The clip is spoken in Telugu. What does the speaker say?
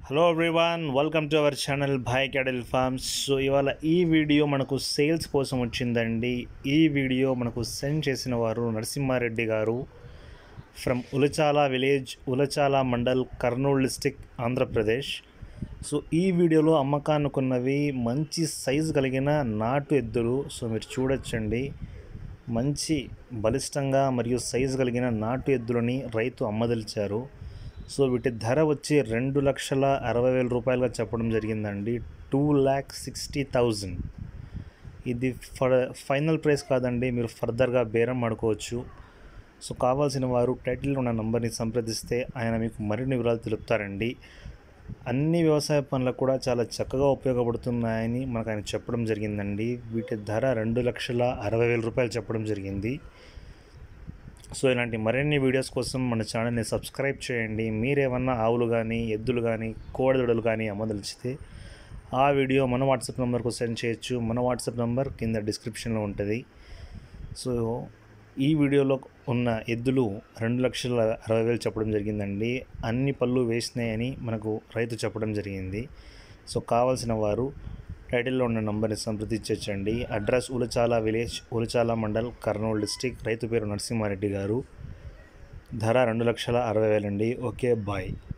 hello everyone welcome to our channel Bhai cattle farms so ఇవాళ ఈ వీడియో మనకు సేల్స్ కోసం వచ్చిందండి ఈ వీడియో మనకు సెండ్ చేసిన వారు నరసింహారెడ్డి గారు from Ulachala village Ulachala mandal Kurnool district Andhra Pradesh so ఈ వీడియోలో అమ్మకానుకున్నవి మంచి సైజు కలిగిన నాటు ఎద్దులు సో మీరు చూడొచ్చండి మంచి బలిష్టంగా మరియు సైజు కలిగిన నాటు ఎద్దులని రైతు అమ్మదలిచారు సో వీటి ధర వచ్చి రెండు లక్షల అరవై వేల రూపాయలుగా చెప్పడం జరిగిందండి టూ ల్యాక్ సిక్స్టీ థౌజండ్ ఇది ఫర్ ఫైనల్ ప్రైస్ కాదండి మీరు ఫర్దర్గా బేరం ఆడుకోవచ్చు సో కావాల్సిన వారు టైటిల్లో ఉన్న నంబర్ని సంప్రదిస్తే ఆయన మీకు మరిన్ని వివరాలు తెలుపుతారండి అన్ని వ్యవసాయ పనులకు కూడా చాలా చక్కగా ఉపయోగపడుతున్నాయని మనకు ఆయన చెప్పడం జరిగిందండి వీటి ధర రెండు లక్షల అరవై వేల రూపాయలు చెప్పడం జరిగింది సో ఇలాంటి మరిన్ని వీడియోస్ కోసం మన ఛానల్ని సబ్స్క్రైబ్ చేయండి మీరేమన్నా ఆవులు కానీ ఎద్దులు కానీ కోడదొడలు కానీ అమ్మదలిచితే ఆ వీడియో మన వాట్సాప్ నెంబర్కు సెండ్ చేయొచ్చు మన వాట్సాప్ నెంబర్ కింద డిస్క్రిప్షన్లో ఉంటుంది సో ఈ వీడియోలో ఉన్న ఎద్దులు రెండు లక్షల అరవై వేలు చెప్పడం జరిగిందండి అన్ని పళ్ళు వేసినాయని మనకు రైతు చెప్పడం జరిగింది సో కావాల్సిన వారు టైటిల్లో ఉన్న నంబర్ని సంప్రదించండి address Ulachala village Ulachala mandal Kurnool district రైతు పేరు నరసింహారెడ్డి గారు ధర రెండు లక్షల అరవై వేలండి ఓకే బాయ్